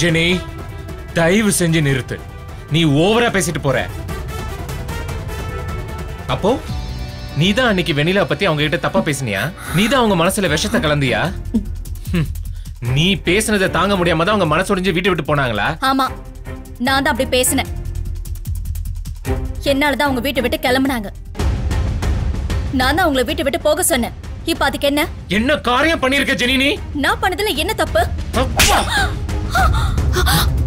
Jenny தயவு செஞ்சு நிறுத்து நீ ஓவரா பேசிட்டு போற அப்போ நீ தான் அன்னைக்கு வெண்ணிலா பத்தி அவங்க கிட்ட தப்பா பேசினியா நீ தான் அவங்க மனசுல விஷத்தை கலந்தியா ஹம். நீ பேசுனதை தாங்க முடியாம தான் அவங்க மனசு உடைஞ்சு வீட்டை விட்டு போனாங்களா ஆமா நான் தான் அப்படி பேசினேன் என்னாலதான் அவங்க வீட்டை விட்டு கிளம்புனாங்க நான் தான் உங்களை வீட்டை விட்டு போக சொன்னேன் இப்ப அதுக்கு என்ன என்ன காரியம் பண்ணிருக்க ஜெனி நீ நான் பண்ணதுல என்ன தப்பு அப்பா!